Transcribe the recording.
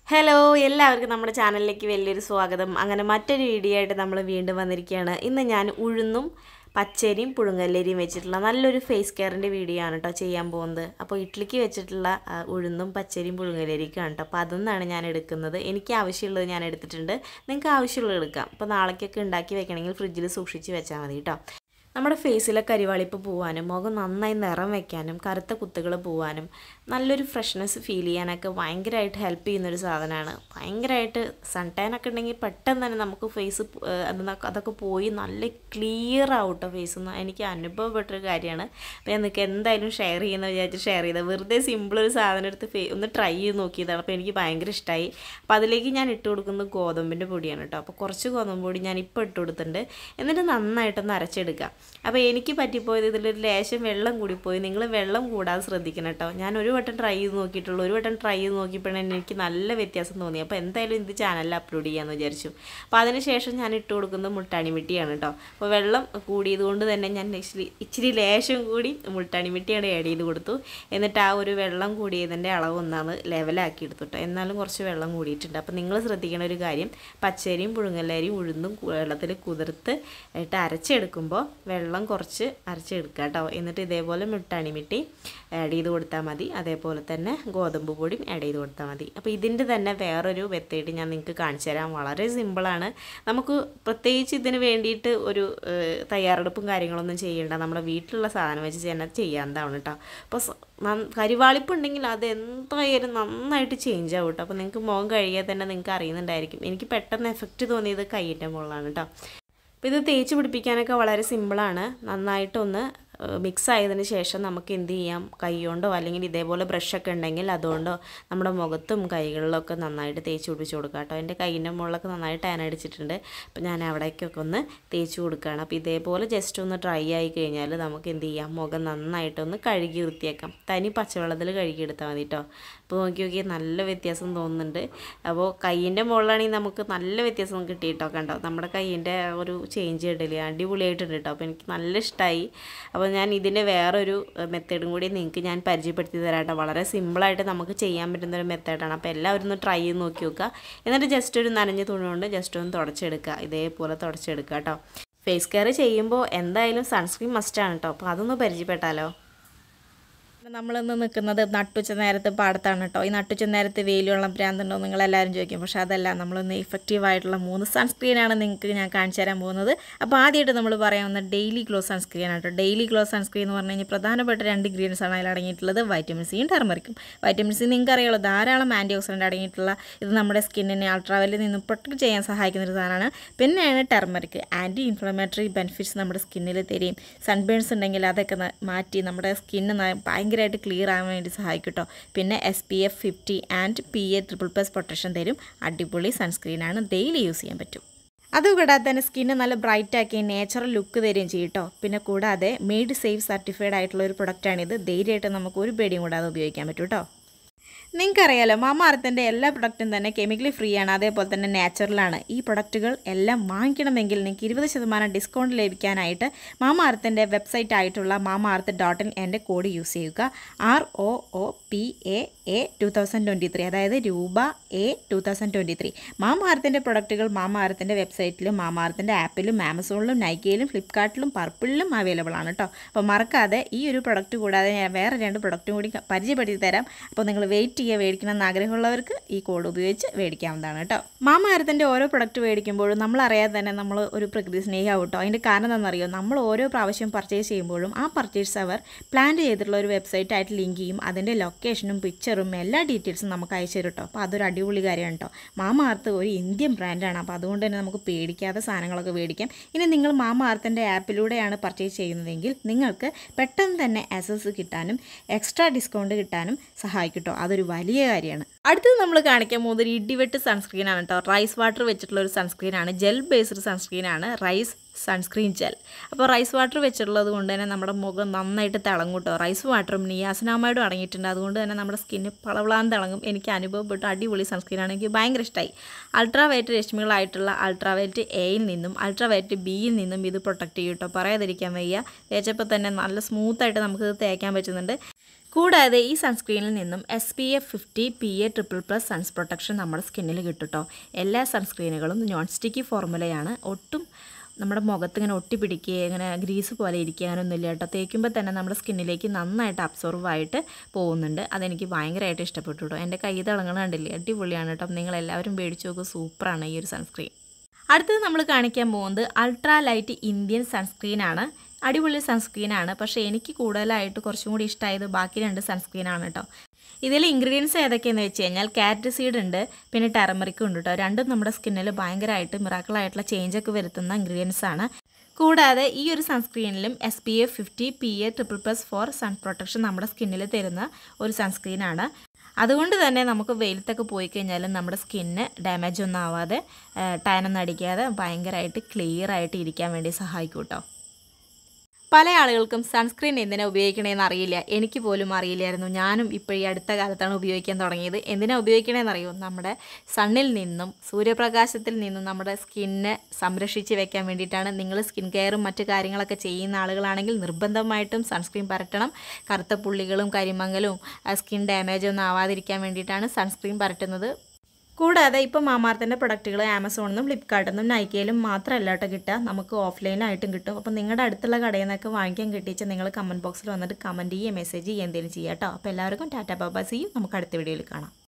hello എല്ലാവർക്കും നമ്മുടെ ചാനലിലേക്ക് വലിയൊരു സ്വാഗതം അങ്ങനെ മറ്റൊരു വീഡിയോ ആയിട്ട് നമ്മൾ വീണ്ടും വന്നിരിക്കുകയാണ് ഇന്ന് ഞാൻ ഉഴുന്നും പച്ചരിയും പുഴുങ്ങല്ലരിയും വെച്ചിട്ടുള്ള നല്ലൊരു ഫേസ് കെയറിൻ്റെ വീഡിയോ ആണ് കേട്ടോ ചെയ്യാൻ പോകുന്നത് അപ്പോൾ ഇഡ്ഡലിക്ക് വെച്ചിട്ടുള്ള ആ, ഉഴുന്നും പച്ചരിയും പുഴുങ്ങലരിക്കാണ് കേട്ടോ അപ്പോൾ അതൊന്നാണ് ഞാൻ എടുക്കുന്നത് എനിക്ക് ആവശ്യമുള്ളത് ഞാൻ എടുത്തിട്ടുണ്ട് നിങ്ങൾക്ക് ആവശ്യമുള്ളത് എടുക്കാം അപ്പോൾ നാളേക്കൊക്കെ ഉണ്ടാക്കി വെക്കണമെങ്കിൽ ഫ്രിഡ്ജിൽ സൂക്ഷിച്ച് വെച്ചാൽ മതി കേട്ടോ നമ്മുടെ ഫേസിലെ കരിവാളിപ്പ് പോവാനും മുഖം നന്നായി നിറം വയ്ക്കാനും കറുത്ത കുത്തുകൾ പോവാനും നല്ലൊരു ഫ്രഷ്നെസ് ഫീൽ ചെയ്യാനൊക്കെ ഭയങ്കരമായിട്ട് ഹെൽപ്പ് ചെയ്യുന്നൊരു സാധനമാണ് ഭയങ്കരമായിട്ട് സൺ ടാൻ ഒക്കെ ഉണ്ടെങ്കിൽ പെട്ടെന്ന് തന്നെ നമുക്ക് ഫേസ് അതൊക്കെ പോയി നല്ല ക്ലിയർ ആവട്ടോ ഫേസ് എന്ന് എനിക്ക് അനുഭവപ്പെട്ടൊരു കാര്യമാണ് അപ്പോൾ ഞാൻ നിങ്ങൾക്ക് എന്തായാലും ഷെയർ ചെയ്യുന്ന വിചാരിച്ച് ഷെയർ ചെയ്തത് വെറുതെ സിമ്പിൾ ഒരു സാധനം എടുത്ത് ഫേ ഒന്ന് ട്രൈ ചെയ്ത് നോക്കിയതാണ് അപ്പോൾ എനിക്ക് ഭയങ്കര ഇഷ്ടമായി അപ്പോൾ അതിലേക്ക് ഞാൻ ഇട്ട് കൊടുക്കുന്നത് ഗോതമ്പിൻ്റെ പൊടിയാണ് കേട്ടോ അപ്പോൾ കുറച്ച് ഗോതമ്പ് പൊടി ഞാൻ ഇപ്പോൾ ഇട്ട് കൊടുത്തിട്ടുണ്ട് എന്നിട്ട് നന്നായിട്ടൊന്ന് അരച്ചെടുക്കാം അപ്പോൾ എനിക്ക് പറ്റിപ്പോയത് ഇതിലൊരു ലേശം വെള്ളം കൂടിപ്പോയി നിങ്ങൾ വെള്ളം കൂടാതെ ശ്രദ്ധിക്കണം കേട്ടോ ഞാൻ ഒരു വട്ടം ട്രൈ ചെയ്ത് നോക്കിയിട്ടുള്ളൂ ഒരു വട്ടം ട്രൈ ചെയ്ത് നോക്കിയപ്പോഴാണ് എനിക്ക് നല്ല വ്യത്യാസം തോന്നി അപ്പോൾ എന്തായാലും ഇത് ചാനലിൽ അപ്ലോഡ് ചെയ്യാമെന്ന് വിചാരിച്ചു അപ്പോൾ അതിനുശേഷം ഞാൻ ഇട്ട് കൊടുക്കുന്നത് മുട്ടാണി മിട്ടിയാണ് കേട്ടോ അപ്പോൾ വെള്ളം കൂടിയത് കൊണ്ട് തന്നെ ഞാൻ ഇച്ചിരി ഇച്ചിരി ലേശം കൂടി മുട്ടാണി മിട്ടിയാണ് ആഡ് ചെയ്ത് കൊടുത്തു എന്നിട്ട് ആ ഒരു വെള്ളം കൂടിയതിൻ്റെ അളവ് ഒന്നാണ് ലെവലാക്കി എടുത്തു കേട്ടോ എന്നാലും കുറച്ച് വെള്ളം കൂടിയിട്ടുണ്ട് അപ്പോൾ നിങ്ങൾ ശ്രദ്ധിക്കേണ്ട ഒരു കാര്യം പച്ചരിയും പുഴുങ്ങലരിയും ഉഴുന്നും കു- വെള്ളത്തിൽ കുതിർത്ത് ഇട്ട് അരച്ചെടുക്കുമ്പോൾ വെള്ളം കുറച്ച് അരച്ചെടുക്കുക കേട്ടോ എന്നിട്ട് ഇതേപോലെ മുട്ടാണി മിട്ടി ആഡ് ചെയ്ത് കൊടുത്താൽ മതി അതേപോലെ തന്നെ ഗോതമ്പ് പൊടിയും ആഡ് ചെയ്ത് കൊടുത്താൽ മതി അപ്പോൾ ഇതിൻ്റെ തന്നെ വേറൊരു മെത്തേഡ് ഞാൻ നിങ്ങൾക്ക് കാണിച്ചു തരാം വളരെ സിമ്പിളാണ് നമുക്ക് പ്രത്യേകിച്ച് ഇതിന് വേണ്ടിയിട്ട് ഒരു ഏഹ്, തയ്യാറെടുപ്പും കാര്യങ്ങളൊന്നും ചെയ്യേണ്ട നമ്മുടെ വീട്ടിലുള്ള സാധനം വെച്ച് തന്നെ ചെയ്യാവുന്നതാണ് കേട്ടോ അപ്പോൾ സ- നന്ന- കരിവാളിപ്പുണ്ടെങ്കിൽ അത് എന്തായാലും നന്നായിട്ട് ചേഞ്ച് ആവും കേട്ടോ അപ്പോൾ നിങ്ങൾക്ക് മുഖം കഴുകിയാൽ തന്നെ നിങ്ങൾക്ക് അറിയുന്നുണ്ടായിരിക്കും എനിക്ക് പെട്ടെന്ന് എഫക്റ്റ് തോന്നിയത് കൈയിൻ്റെ മുകളിലാണ് കേട്ടോ അപ്പോൾ ഇത് തേച്ച് പിടിപ്പിക്കാനൊക്കെ വളരെ സിമ്പിളാണ് നന്നായിട്ടൊന്ന് മിക്സ് ആയതിന് ശേഷം നമുക്ക് എന്ത് ചെയ്യാം കൈ കൊണ്ടോ അല്ലെങ്കിൽ ഇതേപോലെ ബ്രഷൊക്കെ ഉണ്ടെങ്കിൽ അതുകൊണ്ടോ നമ്മുടെ മുഖത്തും കൈകളിലൊക്കെ നന്നായിട്ട് തേച്ച് പിടിപ്പിച്ച് കൊടുക്കുക കേട്ടോ എൻ്റെ കൈയിൻ്റെ മുകളിലൊക്കെ നന്നായിട്ട് ടാൻ അടിച്ചിട്ടുണ്ട് അപ്പോൾ ഞാൻ അവിടേക്കൊക്കെ ഒന്ന് തേച്ച് കൊടുക്കുകയാണ് അപ്പോൾ ഇതേപോലെ ജസ്റ്റ് ഒന്ന് ഡ്രൈ ആയി കഴിഞ്ഞാൽ നമുക്ക് എന്ത് ചെയ്യാം മുഖം നന്നായിട്ടൊന്ന് കഴുകി വൃത്തിയാക്കാം തനി പച്ചവെള്ളത്തിൽ കഴുകി എടുത്താൽ മതി കേട്ടോ അപ്പോൾ നോക്കി നോക്കി നല്ല വ്യത്യാസം തോന്നുന്നുണ്ട് അപ്പോൾ കൈയിൻ്റെ മുകളിലാണെങ്കിൽ നമുക്ക് നല്ല വ്യത്യാസം കിട്ടി കേട്ടോ കണ്ടോ നമ്മുടെ കൈയിൻ്റെ ഒരു ചേഞ്ച് ഇടല് അടിപൊളിയായിട്ടുണ്ട് കേട്ടോ അപ്പോൾ എനിക്ക് നല്ല ഇഷ്ടമായി അപ്പോൾ ഞാൻ ഇതിൻ്റെ വേറൊരു മെത്തേഡും കൂടി നിങ്ങൾക്ക് ഞാൻ പരിചയപ്പെടുത്തി തരാം കേട്ടോ വളരെ സിമ്പിളായിട്ട് നമുക്ക് ചെയ്യാൻ പറ്റുന്ന ഒരു മെത്തേഡാണ് അപ്പോൾ എല്ലാവരും ഒന്ന് ട്രൈ ചെയ്ത് നോക്കി നോക്കുക എന്നിട്ട് ജസ്റ്റ് ഒരു നനഞ്ഞ തുണി കൊണ്ട് ജസ്റ്റ് ഒന്ന് തുടച്ചെടുക്കുക ഇതേപോലെ തുടച്ചെടുക്കുക കേട്ടോ ഫേസ് കെയർ ചെയ്യുമ്പോൾ എന്തായാലും സൺസ്ക്രീൻ മസ്റ്റാണ് കേട്ടോ അപ്പോൾ അതൊന്ന് പരിചയപ്പെട്ടാലോ നമ്മളിന്ന് നിൽക്കുന്നത് നട്ടുച്ച നേരത്ത് പാടത്താണ് കേട്ടോ ഈ നട്ടുച്ച നേരത്ത് വെയിലുള്ള ഭ്രാന്തുണ്ടോ നിങ്ങൾ എല്ലാവരും ചോദിക്കും പക്ഷേ അതല്ല നമ്മളൊന്ന് ഇഫക്റ്റീവ് ആയിട്ടുള്ള മൂന്ന് സൺസ്ക്രീനാണ് നിങ്ങൾക്ക് ഞാൻ കാണിച്ചു തരാൻ പോകുന്നത് അപ്പോൾ ആദ്യമായിട്ട് നമ്മൾ പറയാവുന്ന ഡെയിലി ഗ്ലോ സൺസ്ക്രീൻ ആണ് കേട്ടോ ഡെയിലി ഗ്ലോ സൺസ്ക്രീൻ എന്ന് പറഞ്ഞു കഴിഞ്ഞാൽ പ്രധാനപ്പെട്ട രണ്ട് ഇൻഗ്രീഡിയൻസ് ആണ് അതിൽ അടങ്ങിയിട്ടുള്ളത് വൈറ്റമിൻ സിയും ടെർമറിക്കും വൈറ്റമിൻ സി നിങ്ങൾക്ക് അറിയാമല്ലോ ധാരാളം ആൻറ്റി ഓക്സിഡൻ്റ് അടങ്ങിയിട്ടുള്ള ഇത് നമ്മുടെ സ്കിന്നിനെ അൾട്രാവലിൽ നിന്നും പ്രൊട്ടക്ട് ചെയ്യാൻ സഹായിക്കുന്ന ഒരു സാധനമാണ് പിന്നെയാണ് ടെർമറിക് ആൻറ്റി ഇൻഫ്ലമേറ്ററി ബെനിഫിറ്റ്സ് നമ്മുടെ സ്കിന്നിൽ തരും സൺബേൺസ് ഉണ്ടെങ്കിൽ അതൊക്കെ ന- മാറ്റി നമ്മുടെ സ്കിന്ന് ഭയങ്കരമായിട്ട് ക്ലിയർ ആകാൻ വേണ്ടി സഹായിക്കും കേട്ടോ പിന്നെ S P F fifty and P A triple plus protection തരും അടിപൊളി സൺസ്ക്രീനാണ് ഡെയിലി യൂസ് ചെയ്യാൻ പറ്റും അതുകൂടാതെ തന്നെ സ്കിന്ന് നല്ല ബ്രൈറ്റ് ആക്കി നാച്ചുറൽ ലുക്ക് തരികയും ചെയ്യും കേട്ടോ പിന്നെ കൂടാതെ മെയ്ഡ് സേഫ് സർട്ടിഫൈഡ് ആയിട്ടുള്ള ഒരു പ്രൊഡക്റ്റാണിത് ധൈര്യമായിട്ട് നമുക്ക് ഒരു പേടിയും കൂടാതെ ഉപയോഗിക്കാൻ പറ്റും കേട്ടോ നിങ്ങൾക്കറിയാലോ മാമാർത്തിൻ്റെ എല്ലാ പ്രൊഡക്റ്റും തന്നെ കെമിക്കലി ഫ്രീ ആണ് അതേപോലെ തന്നെ നാച്ചുറലാണ് ഈ പ്രൊഡക്റ്റുകൾ എല്ലാം വാങ്ങിക്കണമെങ്കിൽ നിങ്ങൾക്ക് ഇരുപത് ശതമാനം ഡിസ്കൗണ്ട് ലഭിക്കാനായിട്ട് മാമാർത്തിൻ്റെ വെബ്സൈറ്റ് ആയിട്ടുള്ള മാമാർത്ത് ഡോട്ട് ഇൻ എൻ്റെ കോഡ് യൂസ് ചെയ്യുക R O O P A A two thousand twenty three അതായത് രൂപ A two thousand twenty three മാമാർത്തിൻ്റെ പ്രൊഡക്റ്റുകൾ മാമാർത്തിൻ്റെ വെബ്സൈറ്റിലും മാമാർത്തിൻ്റെ ആപ്പിലും ആമസോണിലും നൈക്കയിലും ഫ്ലിപ്കാർട്ടിലും പർപ്പിളിലും അവൈലബിൾ ആണ് കേട്ടോ അപ്പോൾ മറക്കാതെ ഈ ഒരു പ്രൊഡക്റ്റ് കൂടാതെ ഞാൻ വേറെ രണ്ട് പ്രൊഡക്റ്റും കൂടി ക- പരിചയപ്പെടുത്തി തരാം അപ്പോൾ നിങ്ങൾ വെയിറ്റ് ചെയ്യുക മേടിക്കണം എന്ന് ആഗ്രഹമുള്ളവർക്ക് ഈ കോഡ് ഉപയോഗിച്ച് മേടിക്കാവുന്നതാണ് കേട്ടോ മാമാരത്തിൻ്റെ ഓരോ പ്രൊഡക്റ്റ് മേടിക്കുമ്പോഴും നമ്മൾ അറിയാതെ തന്നെ നമ്മൾ ഒരു പ്രകൃതി സ്നേഹിയാവും കേട്ടോ അതിൻ്റെ കാരണം എന്താണെന്നറിയോ നമ്മൾ ഓരോ പ്രാവശ്യം പർച്ചേസ് ചെയ്യുമ്പോഴും ആ പർച്ചേസ് അവർ പ്ലാൻ ചെയ്തിട്ടുള്ള ഒരു വെബ്സൈറ്റ് ആയിട്ട് ലിങ്ക് ചെയ്യും അതിൻ്റെ ലൊക്കേഷനും പിക്ചറും എല്ലാ ഡീറ്റെയിൽസും നമുക്ക് അയച്ചു തരും കേട്ടോ അപ്പോൾ അതൊരു അടിപൊളി കാര്യമാണ് കേട്ടോ മാമാർത്ത് ഒരു ഇന്ത്യൻ ബ്രാൻഡാണ് അപ്പോൾ അതുകൊണ്ട് തന്നെ നമുക്ക് പേടിക്കാതെ സാധനങ്ങളൊക്കെ മേടിക്കാം ഇനി നിങ്ങൾ മാമാർത്തിൻ്റെ ആപ്പിലൂടെയാണ് പർച്ചേസ് ചെയ്യുന്നതെങ്കിൽ നിങ്ങൾക്ക് പെട്ടെന്ന് തന്നെ ആക്സസ് കിട്ടാനും എക്സ്ട്രാ ഡിസ്കൗണ്ട് കിട്ടാനും സഹായിക്കും കേട്ടോ അതൊരു വലിയ കാര്യമാണ് അടുത്തത് നമ്മൾ കാണിക്കാൻ പോകുന്നത് ഒരു ഇടിവെട്ട് സൺസ്ക്രീൻ ആണ് കേട്ടോ റൈസ് വാട്ടർ വെച്ചിട്ടുള്ള ഒരു സൺസ്ക്രീൻ ആണ് ജെൽ ബേസ്ഡ് സൺസ്ക്രീൻ ആണ് റൈസ് സൺസ്ക്രീൻ ജെൽ അപ്പോൾ റൈസ് വാട്ടർ വെച്ചിട്ടുള്ളത് കൊണ്ട് തന്നെ നമ്മുടെ മുഖം നന്നായിട്ട് തിളങ്ങും കേട്ടോ റൈസ് വാട്ടറും നിയാസിനാമൈഡും അടങ്ങിയിട്ടുണ്ട് അതുകൊണ്ട് തന്നെ നമ്മുടെ സ്കിന്ന് പളവളാൻ തിളങ്ങും എനിക്ക് അനുഭവപ്പെട്ട അടിപൊളി സൺസ്ക്രീനാണ് എനിക്ക് ഭയങ്കര ഇഷ്ടമായി അൾട്രാവയറ്റ് രശ്മികളായിട്ടുള്ള അൾട്രാവയറ്റ് എയിൽ നിന്നും അൾട്രാവയറ്റ് ബിയിൽ നിന്നും ഇത് പ്രൊട്ടക്റ്റ് ചെയ്യും കേട്ടോ പറയാതിരിക്കാൻ വയ്യ തേച്ചപ്പോൾ തന്നെ നല്ല സ്മൂത്തായിട്ട് നമുക്കിത് തേക്കാൻ പറ്റുന്നുണ്ട് കൂടാതെ ഈ സൺസ്ക്രീനിൽ നിന്നും S P F fifty P A triple plus suns protection നമ്മുടെ സ്കിന്നിൽ കിട്ടും കേട്ടോ എല്ലാ സൺസ്ക്രീനുകളും നോൺ സ്റ്റിക്കി ഫോർമുലയാണ് ഒട്ടും നമ്മുടെ മുഖത്ത് ഇങ്ങനെ ഒട്ടിപ്പിടിക്കുക ഇങ്ങനെ ഗ്രീസ് പോലെ ഇരിക്കുക അങ്ങനെയൊന്നുമില്ല കേട്ടോ തേക്കുമ്പോൾ തന്നെ നമ്മുടെ സ്കിന്നിലേക്ക് നന്നായിട്ട് അബ്സോർവ് ആയിട്ട് പോകുന്നുണ്ട് അതെനിക്ക് ഭയങ്കരമായിട്ട് ഇഷ്ടപ്പെട്ടു കേട്ടോ എൻ്റെ കൈ തിളങ്ങണ കണ്ടില്ലേ അടിപൊളിയാണ് കേട്ടോ നിങ്ങൾ എല്ലാവരും മേടിച്ച് നോക്കുക സൂപ്പറാണ് ഈ ഒരു സൺസ്ക്രീൻ അടുത്തത് നമ്മൾ കാണിക്കാൻ പോകുന്നത് അൾട്രാ ലൈറ്റ് ഇന്ത്യൻ സൺസ്ക്രീനാണ് അടിപൊളി സൺസ്ക്രീനാണ് പക്ഷേ എനിക്ക് കൂടുതലായിട്ട് കുറച്ചും കൂടി ഇഷ്ടമായത് ബാക്കി രണ്ട് സൺസ്ക്രീനാണ് കേട്ടോ ഇതിൽ ഇൻഗ്രീഡിയൻസ് ഏതൊക്കെയെന്ന് വെച്ച് കഴിഞ്ഞാൽ കാരറ്റ് സീഡ് ഉണ്ട് പിന്നെ ടെറമറിക്കും ഉണ്ട് കേട്ടോ രണ്ടും നമ്മുടെ സ്കിന്നിൽ ഭയങ്കരമായിട്ട് മിറാക്കിളായിട്ടുള്ള ചേഞ്ചൊക്കെ വരുത്തുന്ന ഇൻഗ്രീഡിയൻസ് ആണ് കൂടാതെ ഈ ഒരു സൺസ്ക്രീനിലും S P F fifty P A triple plus four sun protection നമ്മുടെ സ്കിന്നിൽ തരുന്ന ഒരു സൺസ്ക്രീനാണ് അതുകൊണ്ട് തന്നെ നമുക്ക് വെയിലത്തൊക്കെ പോയി കഴിഞ്ഞാലും നമ്മുടെ സ്കിന്ന് ഡാമേജ് ഒന്നും ആവാതെ ടാനൊന്നും അടിക്കാതെ ഭയങ്കരമായിട്ട് ക്ലിയർ ആയിട്ട് ഇരിക്കാൻ വേണ്ടി സഹായിക്കും കേട്ടോ പല ആളുകൾക്കും സൺസ്ക്രീൻ എന്തിനാ ഉപയോഗിക്കണേന്ന് അറിയില്ല എനിക്ക് പോലും അറിയില്ലായിരുന്നു ഞാനും ഇപ്പോൾ ഈ അടുത്ത കാലത്താണ് ഉപയോഗിക്കാൻ തുടങ്ങിയത് എന്തിനാ ഉപയോഗിക്കണേന്ന് അറിയോ നമ്മുടെ സണ്ണിൽ നിന്നും സൂര്യപ്രകാശത്തിൽ നിന്നും നമ്മുടെ സ്കിന്നെ സംരക്ഷിച്ച് വെക്കാൻ വേണ്ടിയിട്ടാണ് നിങ്ങൾ സ്കിൻ കെയറും മറ്റു കാര്യങ്ങളൊക്കെ ചെയ്യുന്ന ആളുകളാണെങ്കിൽ നിർബന്ധമായിട്ടും സൺസ്ക്രീൻ പരട്ടണം കറുത്ത പുള്ളികളും കരിമങ്ങലും സ്കിൻ ഡാമേജ് ഒന്നും ആവാതിരിക്കാൻ വേണ്ടിയിട്ടാണ് സൺസ്ക്രീൻ പരട്ടുന്നത് കൂടാതെ ഇപ്പോൾ മാമാർത്തിൻ്റെ പ്രൊഡക്റ്റുകൾ ആമസോണിൽ നിന്നും ഫ്ലിപ്കാർട്ടിൽ നിന്നും നൈക്കയിലും മാത്രമല്ല കേട്ടോ കിട്ടുക നമുക്ക് ഓഫ്ലൈനായിട്ടും കിട്ടും അപ്പോൾ നിങ്ങളുടെ അടുത്തുള്ള കടയിൽ നിന്നൊക്കെ വാങ്ങിക്കാൻ കിട്ടിയിട്ട് നിങ്ങൾ കമൻറ്റ് ബോക്സിൽ വന്നിട്ട് കമൻറ്റ് ചെയ്യുക മെസ്സേജ് ചെയ്യുക എന്തെങ്കിലും ചെയ്യാം കേട്ടോ അപ്പോൾ എല്ലാവർക്കും ടാറ്റ ബാബാ സിയും നമുക്ക് അടുത്ത വീഡിയോയിൽ കാണാം